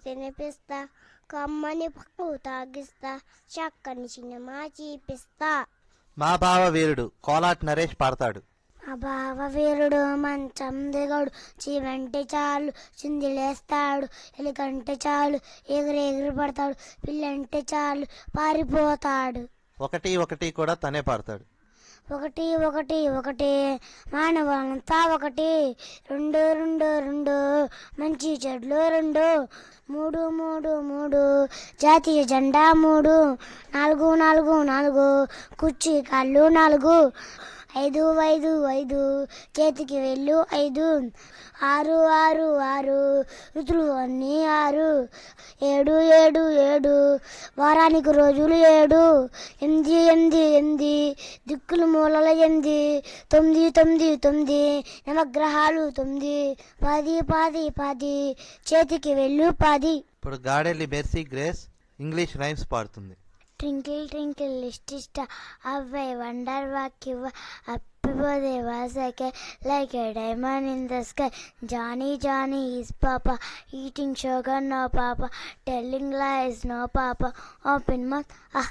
తినిపిస్తా కమ్మని పప్పు తాగిస్తా చక్కని సినిమా చూపిస్తా మా బావ వీరుడు కోలాట్ నరేష్ పాడతాడు మా బావ వీరుడు మంచం దిగడు చీవంటే చాలు చిందిలేస్తాడు ఎలుకంటే చాలు ఎగిరి ఎగిరి పడతాడు పిల్లంటే చాలు పారిపోతాడు ఒకటి ఒకటి కూడా తనే పాడతాడు ఒకటి ఒకటి ఒకటి మానవులంతా ఒకటి రెండు రెండు రెండు మంచి చెడ్లు రెండు మూడు మూడు మూడు జాతీయ జెండా మూడు నాలుగు నాలుగు నాలుగు కుర్చీ కాళ్ళు నాలుగు ఐదు ఐదు ఐదు చేతికి వెళ్ళు ఐదు ఆరు ఆరు ఆరు ఋతులు అన్నీ ఆరు ఏడు ఏడు ఏడు వారానికి రోజులు ఏడు ఎనిమిది ఎనిమిది ఎనిమిది దిక్కులు మూలల ఎనిమిది తొమ్మిది తొమ్మిది తొమ్మిది నవగ్రహాలు తొమ్మిది పది పది పది చేతికి వెళ్ళు పది ఇప్పుడు గాడెల్లి మెర్సీ గ్రేస్ ఇంగ్లీష్ రైమ్స్ పాడుతుంది ట్వింకిల్ ట్వింకిల్ లిస్ట్ star how I wonder what you are up above the వాసకే like a diamond in the sky Johnny Johnny yes papa eating sugar no papa telling lies no papa open mouth